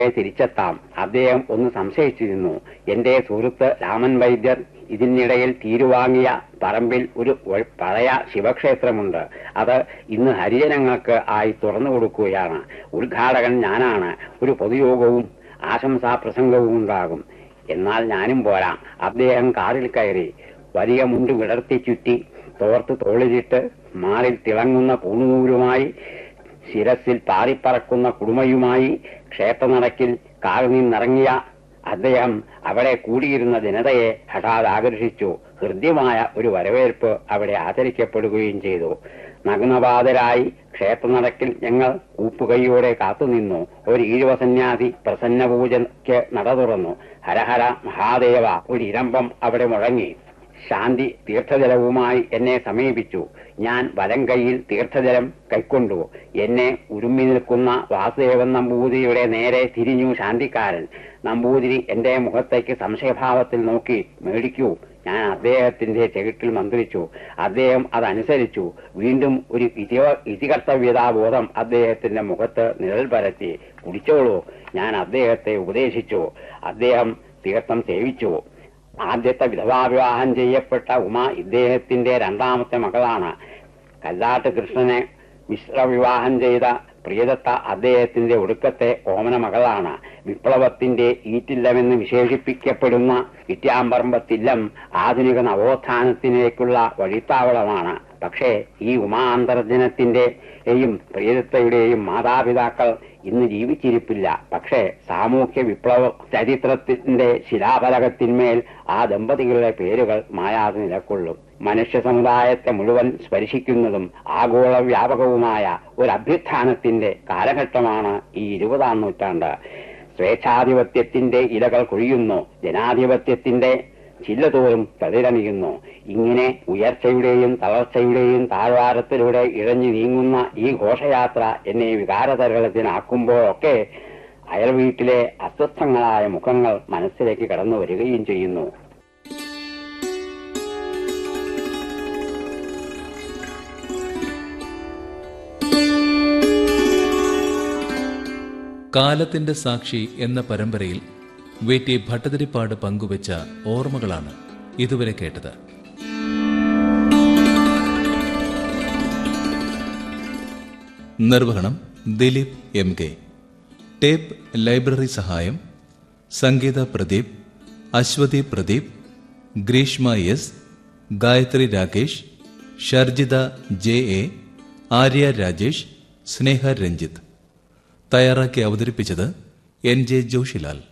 തിരിച്ചെത്താം അദ്ദേഹം ഒന്ന് സംശയിച്ചിരുന്നു എന്റെ സുഹൃത്ത് രാമൻ വൈദ്യർ ഇതിനിടയിൽ തീരുവാങ്ങിയ പറമ്പിൽ ഒരു ഒ- പഴയ ശിവക്ഷേത്രമുണ്ട് അത് ഇന്ന് ഹരിജനങ്ങൾക്ക് ആയി തുറന്നു കൊടുക്കുകയാണ് ഉദ്ഘാടകൻ ഞാനാണ് ഒരു പൊതുയോഗവും ആശംസാ പ്രസംഗവും ഉണ്ടാകും എന്നാൽ ഞാനും പോരാ അദ്ദേഹം കാറിൽ കയറി വലിയ മുണ്ട് വിടർത്തി ചുറ്റി തോർത്ത് തോളിലിട്ട് മാറിൽ തിളങ്ങുന്ന പൂണുനൂലുമായി ശിരസിൽ പാറിപ്പറക്കുന്ന കുടുമയുമായി ക്ഷേത്രനടക്കിൽ കാറിൽ നിന്നിറങ്ങിയ അദ്ദേഹം അവിടെ കൂടിയിരുന്ന ജനതയെ ഹഠാത് ആകർഷിച്ചു ഹൃദ്യമായ ഒരു വരവേൽപ്പ് അവിടെ ആചരിക്കപ്പെടുകയും ചെയ്തു നഗ്നപാതരായി ക്ഷേത്രനടക്കിൽ ഞങ്ങൾ കൂപ്പുകൈയോടെ കാത്തുനിന്നു ഒരു ഈഴവ സന്യാസി പ്രസന്ന പൂജയ്ക്ക് നട തുറന്നു ഹരഹര മഹാദേവ ഒരു ഇരമ്പം അവിടെ മുഴങ്ങി ശാന്തി തീർത്ഥജലവുമായി എന്നെ സമീപിച്ചു ഞാൻ വലം കൈയിൽ തീർത്ഥജലം കൈക്കൊണ്ടു എന്നെ ഉരുമ്മി നിൽക്കുന്ന വാസുദേവൻ നമ്പൂതിരിയുടെ നേരെ തിരിഞ്ഞു ശാന്തിക്കാരൻ നമ്പൂതിരി എന്റെ മുഖത്തേക്ക് സംശയഭാവത്തിൽ നോക്കി മേടിക്കൂ ഞാൻ അദ്ദേഹത്തിന്റെ ചെകിട്ടിൽ മന്ത്രിച്ചു അദ്ദേഹം അതനുസരിച്ചു വീണ്ടും ഒരു ഇതി- ഇതികർത്തവ്യതാബോധം അദ്ദേഹത്തിന്റെ മുഖത്ത് നിഴൽ പരത്തി കുടിച്ചോളൂ ഞാൻ അദ്ദേഹത്തെ ഉപദേശിച്ചു അദ്ദേഹം തീർത്ഥം സേവിച്ചു ആദ്യത്തെ വിധവാവിവാഹം ചെയ്യപ്പെട്ട ഉമ ഇദ്ദേഹത്തിന്റെ രണ്ടാമത്തെ മകളാണ് കല്ലാട്ട് കൃഷ്ണനെ മിശ്രവിവാഹം ചെയ്ത പ്രിയദത്ത അദ്ദേഹത്തിന്റെ ഒടുക്കത്തെ ഓമന മകളാണ് വിപ്ലവത്തിന്റെ ഈറ്റില്ലമെന്ന് വിശേഷിപ്പിക്കപ്പെടുന്ന ഇത്യാമ്പറമ്പത്തില്ലം ആധുനിക നവോത്ഥാനത്തിലേക്കുള്ള വഴിത്താവളമാണ് പക്ഷേ ഈ ഉമാന്തർജനത്തിന്റെയും പ്രിയദത്തയുടെയും മാതാപിതാക്കൾ ഇന്ന് ജീവിച്ചിരിപ്പില്ല പക്ഷേ സാമൂഹ്യ വിപ്ലവ ചരിത്രത്തിന്റെ ശിലാഫലകത്തിന്മേൽ ആ ദമ്പതികളുടെ പേരുകൾ മായാതെ നിലക്കൊള്ളും മനുഷ്യ സമുദായത്തെ മുഴുവൻ സ്പർശിക്കുന്നതും ആഗോള വ്യാപകവുമായ ഒരു അഭ്യുത്ഥാനത്തിന്റെ കാലഘട്ടമാണ് ഈ ഇരുപതാം നൂറ്റാണ്ട് സ്വേച്ഛാധിപത്യത്തിന്റെ ഇലകൾ കൊഴിയുന്നു ജനാധിപത്യത്തിന്റെ ചില്ലതോറും തളിരണിയുന്നു ഇങ്ങനെ ഉയർച്ചയുടെയും തളർച്ചയുടെയും താഴ്വാരത്തിലൂടെ ഇഴഞ്ഞു നീങ്ങുന്ന ഈ ഘോഷയാത്ര എന്നെ വികാരതരളത്തിനാക്കുമ്പോഴൊക്കെ അയൽ വീട്ടിലെ അസ്വസ്ഥങ്ങളായ മുഖങ്ങൾ മനസ്സിലേക്ക് കടന്നു വരികയും ചെയ്യുന്നു കാലത്തിന്റെ സാക്ഷി എന്ന പരമ്പരയിൽ വേറ്റി ഭട്ടതിരിപ്പാട് പങ്കുവച്ച ഓർമ്മകളാണ് ഇതുവരെ കേട്ടത് നിർവഹണം Dileep M K tape library സഹായം Sangeetha Pradeep Aswathy Pradeep Greeshma S Gayathri Rakesh Sharjitha J A Arya Rajesh Sneha Ranjith തയ്യാറാക്കി അവതരിപ്പിച്ചത് എൻ ജെ ജോഷിലാൽ